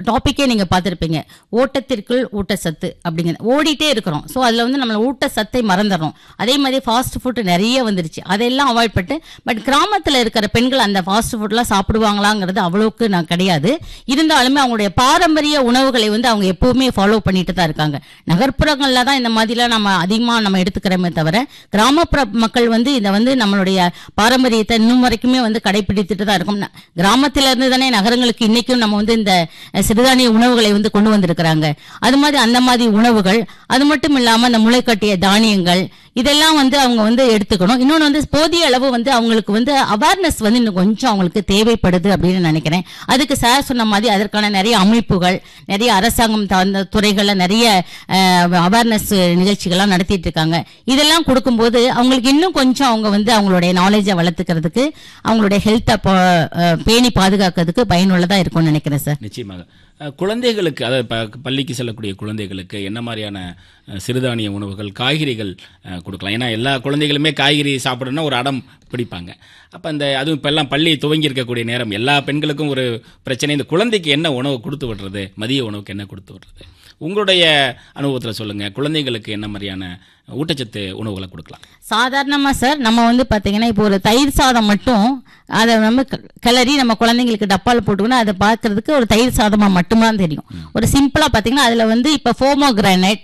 டாபிக்கே நீங்க பார்த்திருப்பீங்க ஓட்டத்திற்குள் ஊட்டச்சத்து அப்படிங்கிற ஓடிட்டே இருக்கிறோம் ஸோ அதுல வந்து நம்ம ஊட்டச்சத்தை மறந்துடுறோம் அதே மாதிரி ஃபாஸ்ட் ஃபுட் நிறைய வந்துருச்சு அதெல்லாம் அவாய்ட் பண்ணிட்டு பட் கிராமத்துல இருக்கிற பெண்கள் அந்த ஃபாஸ்ட் ஃபுட்லாம் சாப்பிடுவாங்களாங்கிறது அவ்வளவுக்கு நான் கிடையாது இருந்தாலுமே அவங்களுடைய பாரம்பரிய உணவுகளை வந்து அவங்க எப்பவுமே ஃபாலோ பண்ணிட்டு தான் இருக்காங்க நகர்ப்புறங்கள்ல தான் இந்த மாதிரிலாம் நம்ம அதிகமா நம்ம எடுத்துக்கிறோமே தவிர கிராமப்புற மக்கள் வந்து இதை வந்து நம்மளுடைய பாரம்பரியத்தை இன்னும் வரைக்குமே வந்து கடைபிடித்துட்டு தான் இருக்கும் ந- கிராமத்துல இருந்து தானே நகரங்களுக்கு இன்னைக்கும் நம்ம வந்து இந்த அஹ், சிறுதானிய உணவுகளை வந்து கொண்டு வந்திருக்கிறாங்க அது மாதிரி அந்த மாதிரி உணவுகள் அது மட்டும் இல்லாம அந்த முளைக்கட்டிய தானியங்கள் இதெல்லாம் வந்து அவங்க வந்து எடுத்துக்கணும் இன்னொன்று வந்து போதிய அளவு வந்து அவங்களுக்கு வந்து அவேர்னஸ் வந்து இன்னும் கொஞ்சம் அவங்களுக்கு தேவைப்படுது அப்படின்னு நினைக்கிறேன் அதுக்கு சார் சொன்ன மாதிரி அதற்கான நிறைய அமைப்புகள் நிறைய அரசாங்கம் சார்ந்த துறைகள்ல நிறைய அவேர்னஸ் நிகழ்ச்சிகள்லாம் நடத்திட்டு இருக்காங்க இதெல்லாம் கொடுக்கும்போது அவங்களுக்கு இன்னும் கொஞ்சம் அவங்க வந்து அவங்களுடைய நாலேஜை வளர்த்துக்கிறதுக்கு அவங்களுடைய ஹெல்த்தை பேணி பாதுகாக்கிறதுக்கு பயனுள்ளதா இருக்கும்னு நினைக்கிறேன் சார் நிச்சயமாக அஹ், குழந்தைகளுக்கு அதாவது ப- பள்ளிக்கு செல்லக்கூடிய குழந்தைகளுக்கு என்ன மாதிரியான அஹ், சிறுதானிய உணவுகள் காய்கறிகள் அஹ், கொடுக்கலாம் ஏன்னா எல்லா குழந்தைகளுமே காய்கறி சாப்பிடணும்னா ஒரு அடம் பிடிப்பாங்க அப்போ அந்த அதுவும் இப்போ எல்லாம் பள்ளி துவங்கி இருக்கக்கூடிய நேரம் எல்லா பெண்களுக்கும் ஒரு பிரச்சனை இந்த குழந்தைக்கு என்ன உணவு கொடுத்து விடுறது மதிய உணவுக்கு என்ன கொடுத்து விடுறது உங்களுடைய அனுபவத்தில் சொல்லுங்க குழந்தைகளுக்கு என்ன மாதிரியான ஊட்டச்சத்து உணவுகளை கொடுக்கலாம் சாதாரணமா சார் நம்ம வந்து பாத்தீங்கன்னா இப்போ ஒரு தயிர் சாதம் மட்டும் அதை நம்ம க- கிளறி நம்ம குழந்தைங்களுக்கு டப்பால போட்டுக்கணும் அதை பார்க்கறதுக்கு ஒரு தயிர் சாதமா மட்டும்தான் தெரியும் ஒரு சிம்பிளா பாத்தீங்கன்னா அதுல வந்து இப்ப ஃபோமோ கிரானைட்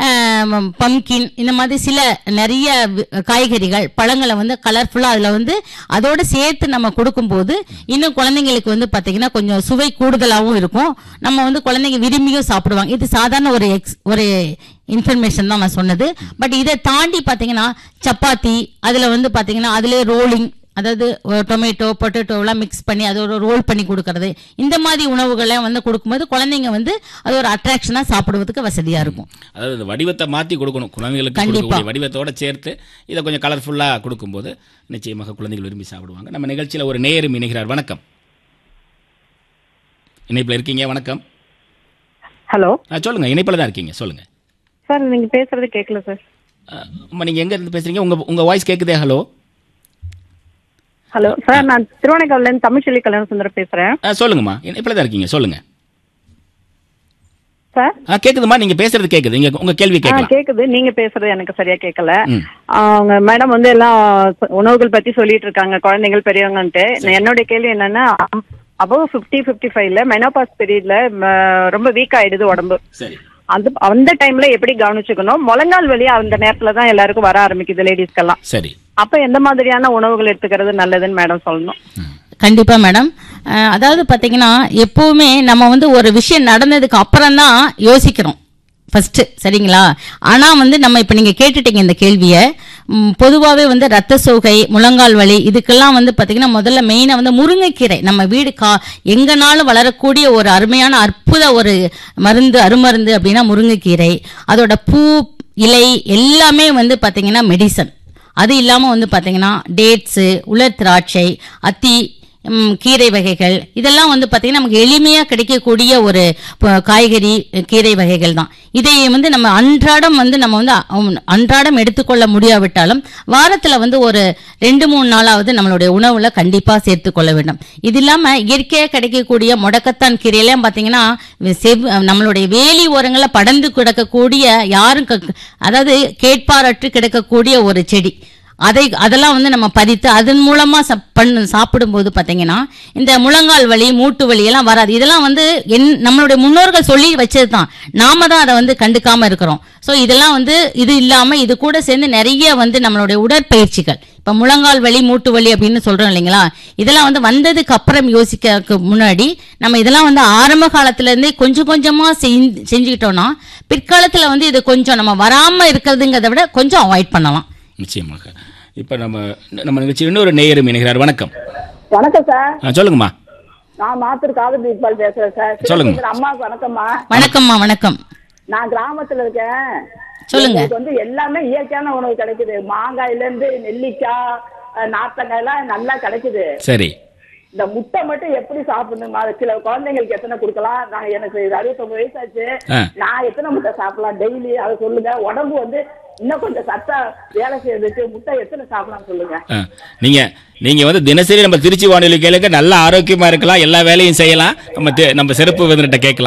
பம்கின் இந்த மாதிரி சில நிறைய வி- காய்கறிகள் பழங்களை வந்து கலர்ஃபுல்லா அதுல வந்து அதோட சேர்த்து நம்ம கொடுக்கும்போது இன்னும் குழந்தைங்களுக்கு வந்து பாத்தீங்கன்னா கொஞ்சம் சுவை கூடுதலாகவும் இருக்கும் நம்ம வந்து குழந்தைங்க விரும்பியும் சாப்பிடுவாங்க இது சாதாரண ஒரு எக்ஸ் ஒரு இன்ஃபர்மேஷன் தான் நான் சொன்னது பட் இதை தாண்டி பாத்தீங்கன்னா சப்பாத்தி அதுல வந்து பாத்தீங்கன்னா அதுல ரோலிங் அதாவது டொமேட்டோ பொட்டேட்டோலாம் மிக்ஸ் பண்ணி அது ஒரு ரோல் பண்ணி கொடுக்கறது இந்த மாதிரி உணவுகளை வந்து கொடுக்கும்போது குழந்தைங்க வந்து அது ஒரு அட்ராக்ஷனா சாப்பிடுவதற்கு வசதியா இருக்கும் அதாவது இந்த வடிவத்தை மாற்றி கொடுக்கணும் குழந்தைகளுக்கு கண்டிப்பா. கொடுக்கக்கூடிய வடிவத்தோட சேர்த்து இதை கொஞ்சம் கலர்ஃபுல்லாக கொடுக்கும்போது நிச்சயமாக குழந்தைகள் விரும்பி சாப்பிடுவாங்க நம்ம நிகழ்ச்சியில் ஒரு நேயரும் இணைகிறார் வணக்கம் இணைப்பில் இருக்கீங்க வணக்கம் ஹலோ ஆ சொல்லுங்க இணைப்பில் தான் இருக்கீங்க சொல்லுங்க சார் நீங்க பேசுறது கேட்கல சார் ஆ, அம்மா நீங்க எங்க இருந்து பேசுறீங்க உங்க உங்க வாய்ஸ் கேக்குதே ஹலோ ஹலோ சார் நான் திருவண்ணாமலையில இருந்து தமிழ்ச்செல்வி கல்யாண சுந்தரம் பேசுறேன் ஆ சொல்லுங்கம்மா இணைப்பில் தான் இருக்கீங்க சொல்லுங்க சார் ஆ கேக்குதுமா நீங்க பேசுறது கேக்குது நீங்க உங்க கேள்வி ஆ கேட்கலாம் கேக்குது நீங்க பேசுறது எனக்கு சரியா கேட்கல ம். அவங்க மேடம் வந்து எல்லாம் உணவுகள் பத்தி சொல்லிட்டு இருக்காங்க குழந்தைகள் பெரியவங்கன்ட்டு என்னுடைய கேள்வி என்னன்னா அபவ் ஃபிஃப்டி ஃபிஃப்டி ஃபைவ்ல மெனோபாஸ் பீரியட்ல ரொம்ப வீக் ஆயிடுது உடம்பு சரி அந்த அந்த டைம்ல எப்படி கவனிச்சுக்கணும் முழங்கால் வலி அந்த நேரத்துல தான் எல்லாருக்கும் வர ஆரம்பிக்குது லேடிஸ்க்கெல்லாம் சரி அப்ப எந்த மாதிரியான உணவுகள் எடுத்துக்கிறது நல்லதுன்னு மேடம் சொல்லணும் கண்டிப்பா மேடம் அஹ், அதாவது பாத்தீங்கன்னா எப்பவுமே நம்ம வந்து ஒரு விஷயம் நடந்ததுக்கு அப்புறம் தான் யோசிக்கிறோம் ஃபர்ஸ்ட் சரிங்களா ஆனா வந்து நம்ம இப்ப நீங்க கேட்டுட்டீங்க இந்த கேள்வியை ம், பொதுவாவே வந்து ரத்த சோகை முழங்கால் வலி இதுக்கெல்லாம் வந்து பாத்தீங்கன்னா முதல்ல மெயினா வந்து முருங்கைக்கீரை நம்ம வீடு கா எங்கனாலும் வளரக்கூடிய ஒரு அருமையான அற்புத ஒரு மருந்து அருமருந்து அப்படின்னா முருங்கைக்கீரை அதோட பூ இலை எல்லாமே வந்து பாத்தீங்கன்னா மெடிசன் அது இல்லாமல் வந்து பார்த்தீங்கன்னா டேட்ஸு உலர் திராட்சை அத்தி ம், கீரை வகைகள் இதெல்லாம் வந்து பார்த்தீங்கன்னா நமக்கு எளிமையாக கிடைக்கக்கூடிய ஒரு ப- காய்கறி கீரை வகைகள் தான் இதை வந்து நம்ம அன்றாடம் வந்து நம்ம வந்து அ- அன்றாடம் எடுத்துக்கொள்ள முடியாவிட்டாலும் வாரத்தில் வந்து ஒரு ரெண்டு மூணு நாளாவது நம்மளுடைய உணவுல கண்டிப்பாக சேர்த்துக்கொள்ள வேண்டும் இது இல்லாமல் இயற்கையாக கிடைக்கக்கூடிய முடக்கத்தான் கீரையெல்லாம் பார்த்தீங்கன்னா செவ் நம்மளுடைய வேலி ஓரங்களில் படர்ந்து கிடக்கக்கூடிய யாரும் க- அதாவது கேட்பாரற்று கிடக்கக்கூடிய ஒரு செடி அதை அதெல்லாம் வந்து நம்ம பறித்து அதன் மூலமா சப்- பண்ணு சாப்பிடும்போது பாத்தீங்கன்னா இந்த முழங்கால் வலி மூட்டு வலி எல்லாம் வராது இதெல்லாம் வந்து என் நம்மளுடைய முன்னோர்கள் சொல்லி வச்சது தான் நாம தான் அதை வந்து கண்டுக்காம இருக்கிறோம் ஸோ இதெல்லாம் வந்து இது இல்லாம இது கூட சேர்ந்து நிறைய வந்து நம்மளுடைய உடற்பயிற்சிகள் இப்ப முழங்கால் வலி மூட்டு வலி அப்படின்னு சொல்றோம் இல்லைங்களா இதெல்லாம் வந்து வந்ததுக்கு அப்புறம் யோசிக்க முன்னாடி நம்ம இதெல்லாம் வந்து ஆரம்ப காலத்துல இருந்தே கொஞ்சம் கொஞ்சமா செஞ்சு- செஞ்சுக்கிட்டோம்னா பிற்காலத்துல வந்து இது கொஞ்சம் நம்ம வராம இருக்கிறதுங்கிறத விட கொஞ்சம் அவாய்ட் பண்ணலாம் நிச்சயமாக இப்போ நம்ம நம்ம நிகழ்ச்சி இன்னொரு நேயரும் இணைகிறார் வணக்கம் வணக்கம் சார் ஆ சொல்லுங்கம்மா நான் மாத்தூர் காதல் இக்பால் பேசுறேன் சார் சொல்லுங்க. சிவசுந்தர் அம்மாவுக்கு வணக்கம்மா வணக்கம்மா வணக்கம் நான் கிராமத்துல இருக்கேன் சொல்லுங்க. எங்களுக்கு வந்து எல்லாமே இயற்கையான உணவு கிடைக்குது மாங்காயில இருந்து நெல்லிக்காய் அஹ், நார்த்தங்காய் எல்லாம் நல்லா கிடைக்குது சரி இந்த முட்டை மட்டும் எப்படி சாப்பிடணும் அது சில குழந்தைங்களுக்கு எத்தனை கொடுக்கலாம் நான் எனக்கு அறுபத்தொன்பது வயசாச்சு ஆ. நான் எத்தனை முட்டை சாப்பிடலாம் டெய்லி அதை சொல்லுங்க உடம்பு வந்து இன்னும் கொஞ்சம் சத்தா வேலை செய்யறதுக்கு முட்டை எத்தனை சாப்பிடலாம் சொல்லுங்க ஆ, நீங்க நீங்க வந்து தினசரி நம்ம திருச்சி வானொலி கேளுங்க நல்ல ஆரோக்கியமா இருக்கலாம் எல்லா வேலையும் செய்யலாம் நம்ம தெ- நம்ம சிறப்பு விருந்திட்ட கேட்கலாம்